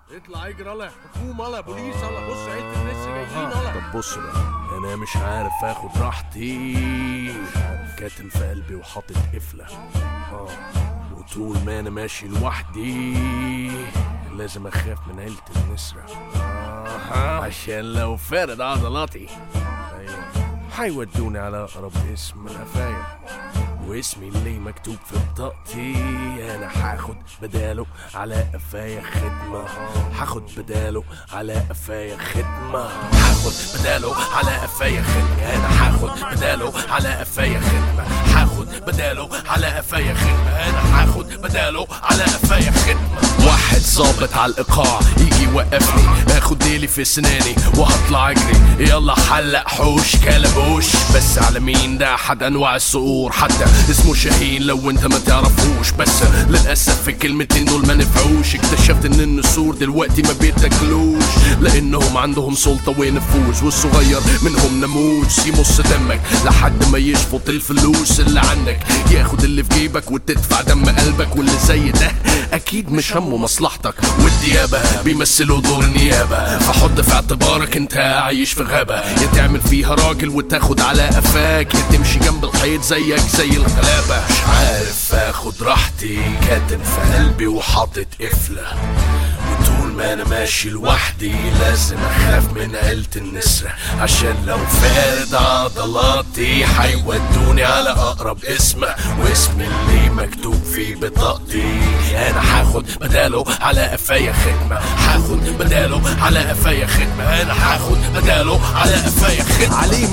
اطلع اجري يلا حكومه يلا بوليس يلا بص عيلة الناس جايين يلا طب بص بقى انا مش عارف اخد راحتي كاتم في قلبي وحاطط قفله اه وطول ما انا ماشي لوحدي لازم اخاف من عيلة النسرة آه عشان لو فارد عضلاتي ايوه هيودوني على اقرب اسم القفايا واسمي اللي مكتوب في بطاقتي انا هاخد بداله على قفايا ختمة هاخد بداله على قفايا ختمة هاخد بداله على قفايا ختمة انا هاخد بداله على قفايا ختمة هاخد بداله على قفايا ختمة انا هاخد بداله على قفايا ختمة واحد ظابط على الايقاع يجي يوقفني اخد ديلي في سناني وهطلع اجري يلا حلق حوش كلبوش بس على مين ده حد انواع الصقور حتى اسمه شاهين لو انت ما تعرفوش بس للاسف في الكلمتين دول ما نفعوش اكتشفت ان النسور دلوقتي ما بيتاكلوش لانهم عندهم سلطه ونفوذ والصغير منهم ناموس يمص دمك لحد ما يشفط الفلوس اللي عندك ياخد اللي في جيبك وتدفع دم قلبك واللي زي ده اكيد مش همه مصلحتك والديابه بيمثلوا دور النيابه فحط في اعتبارك انت عايش في غابه يا تعمل فيها راجل وتاخد على قفاك يا تمشي جنب الحيط زيك زي الغلابه مش عارف اخد راحتي كاتم في قلبي وحاطط قفله وطول ما انا ماشي لوحدي لازم اخاف من عيلة النسرة عشان لو فارد عضلاتي هيودوني على اقرب اسم واسم اللي مكتوب في بطاقتي انا هاخد بداله على قفايا ختمة هاخد بداله على قفايا ختمة انا هاخد بداله على قفايا ختمة عليه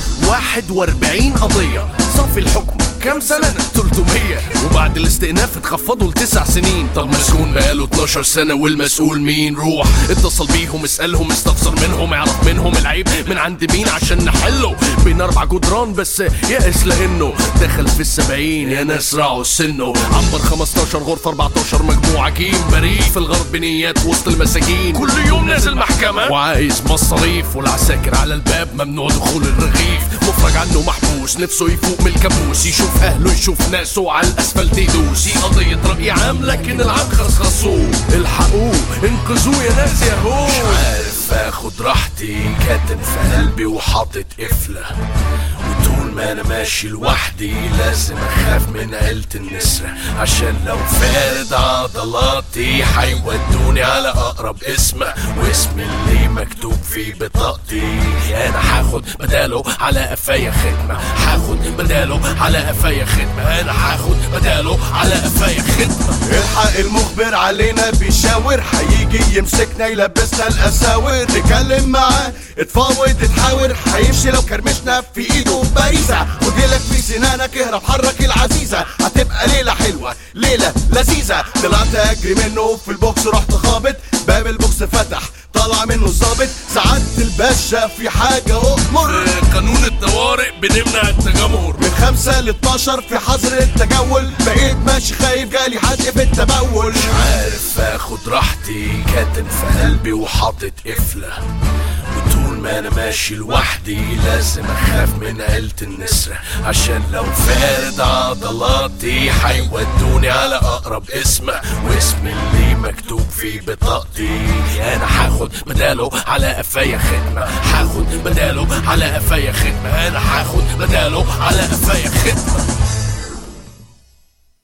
141 قضية صافي الحكم كام سنة؟ 300 وبعد الاستئناف اتخفضوا لتسع سنين طب مسجون بقاله 12 سنة والمسؤول مين روح اتصل بيهم اسألهم استفسر منهم اعرف منهم العيب من عند مين عشان نحله بين اربع جدران بس يائس لانه دخل في السبعين يا ناس راعوا سنه عنبر 15 غرفة 14 مجموعة جيم بريء في الغرب بنيات وسط المساجين كل يوم نازل محكمة وعايز مصاريف والعساكر على الباب ممنوع دخول الرغيف مفرج عنه محبوس نفسه يفوق من الكابوس يشوف اهله يشوف ناسه على الاسفلت يدوس دي قضية رأي عام لكن العام خصخصوه الحقوه انقذوه يا ناس يا هو مش عارف اخد راحتي كاتم في قلبي وحاطط قفلة وطول ما انا ماشي لوحدي لازم اخاف من عيلة النسرة عشان لو فارد عضلاتي هيودوني على اقرب اسم واسم اللي مكتوب في بطاقتي انا هاخد بداله على قفايا ختمة هاخد بداله على قفايا ختمة انا هاخد بداله على قفايا ختمة الحق المخبر علينا بيشاور هيجي يمسكنا يلبسنا الاساور نتكلم معاه اتفاوض اتحاور هيمشي لو كرمشنا في ايده باريزة وديلك في سنانك اهرب حرك العزيزة هتبقى ليلة حلوة ليلة لذيذة طلعت اجري منه في البوكس رحت خابط باب البوكس فتح طلع منه الظابط سعادة الباشا في حاجة أؤمر قانون الطوارئ بنمنع التجمهر من خمسة ل 12 في حظر التجول بقيت ماشي خايف جالي حد في التبول عارف اخد راحتي كاتم في قلبي وحاطط قفلة وطول ما انا ماشي لوحدي لازم اخاف من عيلة النسرة عشان لو فارد عضلاتي هيودوني على اقرب اسم واسم اللي مكتوب في بطاقتي انا هاخد بداله على قفايا ختمة هاخد بداله على قفايا ختمة انا هاخد بداله على قفايا ختمة